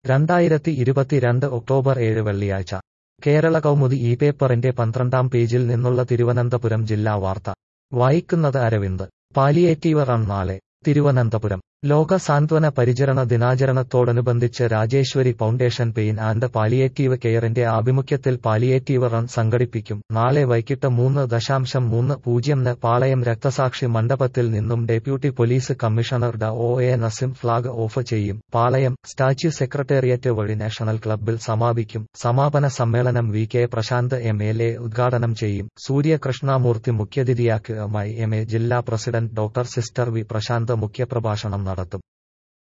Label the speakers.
Speaker 1: രണ്ടായിരത്തി ഇരുപത്തിരണ്ട് ഒക്ടോബർ ഏഴ് വെള്ളിയാഴ്ച കേരള കൗമുദി ഈ പേപ്പറിന്റെ പന്ത്രണ്ടാം പേജിൽ നിന്നുള്ള തിരുവനന്തപുരം ജില്ലാ വാർത്ത വായിക്കുന്നത് അരവിന്ദ് പാലിയേറ്റീവ് റൺ നാളെ തിരുവനന്തപുരം ലോക സാന്ത്വന പരിചരണ ദിനാചരണത്തോടനുബന്ധിച്ച് Rajeshwari foundation pain and palliative കെയറിന്റെ ആഭിമുഖ്യത്തിൽ പാലിയേറ്റീവ് റൺ സംഘടിപ്പിക്കും നാളെ വൈകിട്ട് മൂന്ന് ദശാംശം മൂന്ന് പൂജ്യംന് പാളയം രക്തസാക്ഷി മണ്ഡപത്തിൽ നിന്നും ഡെപ്യൂട്ടി പോലീസ് കമ്മീഷണർ ഡ ഒ എ നസിം ഫ്ളാഗ് ഓഫ് ചെയ്യും പാളയം സ്റ്റാച്യു സെക്രട്ടേറിയറ്റ് വഴി നാഷണൽ ക്ലബ്ബിൽ സമാപിക്കും സമാപന സമ്മേളനം V K Prashanth M L A ഉദ്ഘാടനം ചെയ്യും സൂര്യകൃഷ്ണമൂർത്തി മുഖ്യാതിഥിയാക്കുമായി എം എ ജില്ലാ president doctor sister V Prashanth മുഖ്യപ്രഭാഷണം നടത്തും